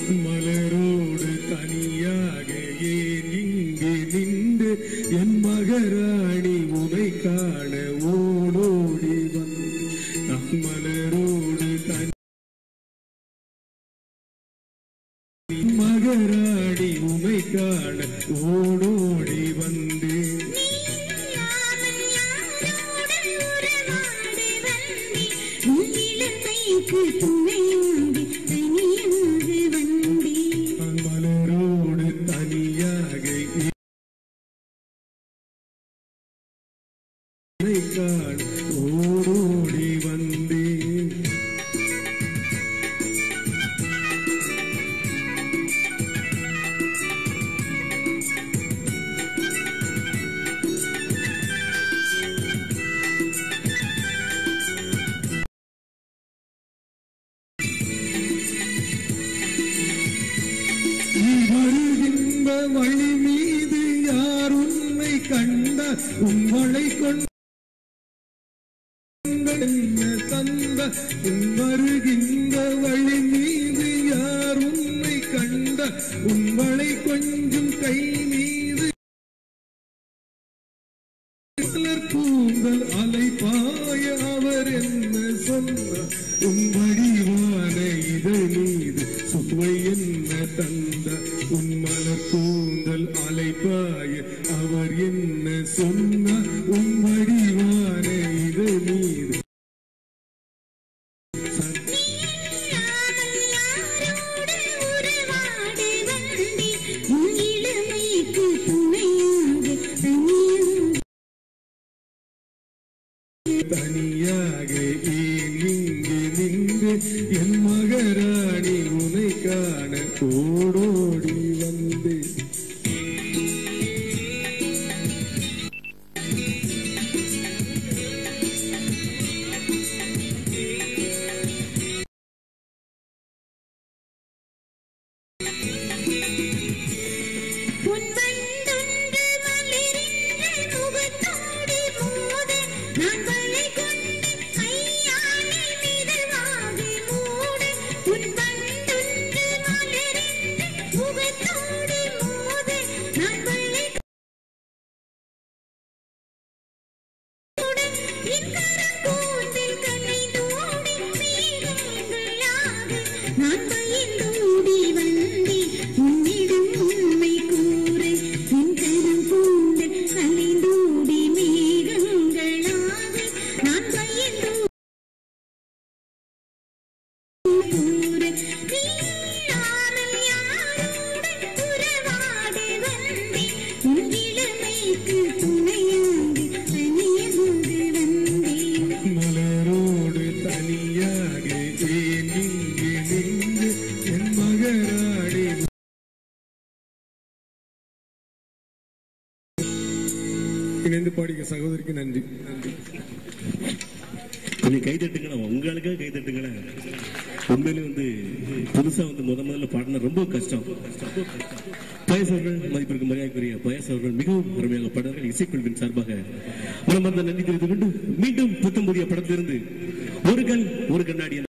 மலரோடு தனியாக ஏன் இங்கே நின்று என் மகராணி உமை காண ஓடோடி வந்து நம் மலரோடு தனி மகராணி உமை காண ஓடோடி வந்தேன் துணையோடு தனியாக வந்தேன் மலரோடு தனியாக உன்னை காண ஓடோடி வந்தேன் நீ வருகின்ற வழி மீது யார் உன்னை கண்ட உங்களை கொண்ட தந்த உன் வருகின்ற வழி மீது யார் உன்னை கண்ட உங்களை கொஞ்சம் கை மீது மலர் கூந்தல் அலை பாய அவர் என்ன சொன்னார் உன் வடிவான இதழ் மீது சுவை என்ன தந்த உன் மலர் கூந்தல் அலை பாய அவர் என்ன சொன்னார் உன் வடிவான இதழ் மீது தனியாக ஏன் இங்கு நின்று என் மகராணி உனை காண ஓடோடி வந்து நான் பயந்தோடி வந்தேன் உன்னிடம் உண்மை கூற என் கரம் பூண்ட கலைந்தோடி மேகங்களாக நான் பயந்தோடி கூற நீ இல்லாமல் யாருடன் உறவாட வந்தேன் உன் இளமைக்கு துணையாக தனியாக வந்தேன் மலரோடு தனியாக ஏன் இங்கு நின்று என் மகராணி இணைந்து பாடிய சகோதரிக்கு நன்றி நன்றி கொஞ்சம் கை தட்டுங்களேன் உங்களுக்காக கை தட்டுங்களேன் உண்மையிலே வந்து புதுசா வந்து முத முதல்ல பாடின ரொம்ப கஷ்டம் பயஸ் அவர்கள் மதிப்பிற்கு மரியாதைக்குரிய பயஸ் அவர்கள் மிகவும் அருமையாக பாடுறார்கள் இசைக்குழுவின் சார்பாக மனமார்ந்த நன்றி தெரிவித்துக் கொண்டு மீண்டும் புத்தம் புதிய படத்திலிருந்து ஒரு கண் ஒரு கண்ணாடி என்ற